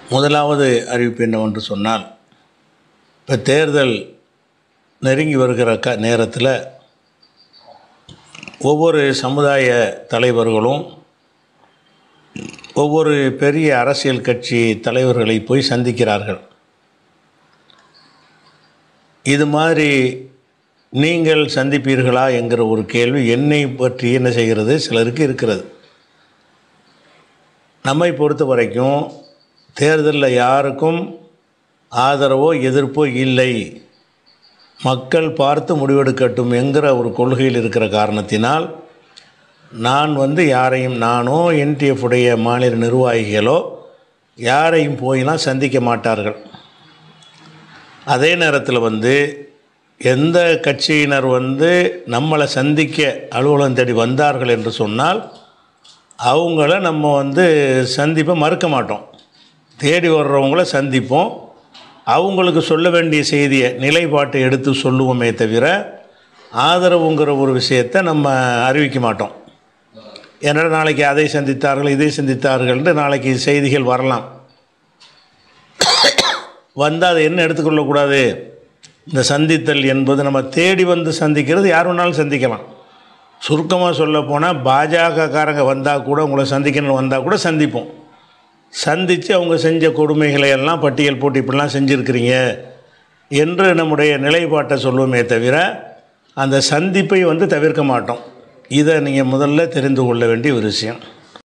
முதலாவது அறிவிப்பு என்னவென்று சொன்னால் இப்போ தேர்தல் நெருங்கி வருகிற க நேரத்தில் ஒவ்வொரு சமுதாய தலைவர்களும் ஒவ்வொரு பெரிய அரசியல் கட்சி தலைவர்களை போய் சந்திக்கிறார்கள் இது மாதிரி நீங்கள் சந்திப்பீர்களா என்கிற ஒரு கேள்வி என்னை பற்றி என்ன செய்கிறது சிலருக்கு இருக்கிறது நம்மை பொறுத்த வரைக்கும் தேர்தலில் யாருக்கும் ஆதரவோ எதிர்ப்போ இல்லை மக்கள் பார்த்து முடிவெடுக்கட்டும் என்கிற ஒரு கொள்கையில் இருக்கிற காரணத்தினால் நான் வந்து யாரையும் நானோ என்டிஎஃப் உடைய மாநில நிர்வாகிகளோ யாரையும் போயெல்லாம் சந்திக்க மாட்டார்கள் அதே நேரத்தில் வந்து எந்த கட்சியினர் வந்து நம்மளை சந்திக்க அலுவலகம் தேடி வந்தார்கள் என்று சொன்னால் அவங்கள நம்ம வந்து சந்திப்பை மறுக்க மாட்டோம் தேடி வர்றவங்கள சந்திப்போம் அவங்களுக்கு சொல்ல வேண்டிய செய்தியை நிலைப்பாட்டை எடுத்து சொல்லுவோமே தவிர ஆதரவுங்கிற ஒரு விஷயத்தை நம்ம அறிவிக்க மாட்டோம் ஏன்னா நாளைக்கு அதை சந்தித்தார்கள் இதை சந்தித்தார்கள்னு நாளைக்கு செய்திகள் வரலாம் வந்து அதை என்ன எடுத்துக்கொள்ளக்கூடாது இந்த சந்தித்தல் என்பது நம்ம தேடி வந்து சந்திக்கிறது யார் வேணாலும் சந்திக்கலாம் சுருக்கமாக சொல்ல போனால் பாஜகக்காரங்க வந்தால் கூட உங்களை சந்திக்கணும்னு வந்தால் கூட சந்திப்போம் சந்தித்து அவங்க செஞ்ச கொடுமைகளை எல்லாம் பட்டியல் போட்டு இப்படிலாம் செஞ்சுருக்கிறீங்க என்று நம்முடைய நிலைப்பாட்டை சொல்லுவோமே தவிர அந்த சந்திப்பை வந்து தவிர்க்க மாட்டோம் இதை நீங்கள் முதல்ல தெரிந்து கொள்ள வேண்டிய ஒரு விஷயம்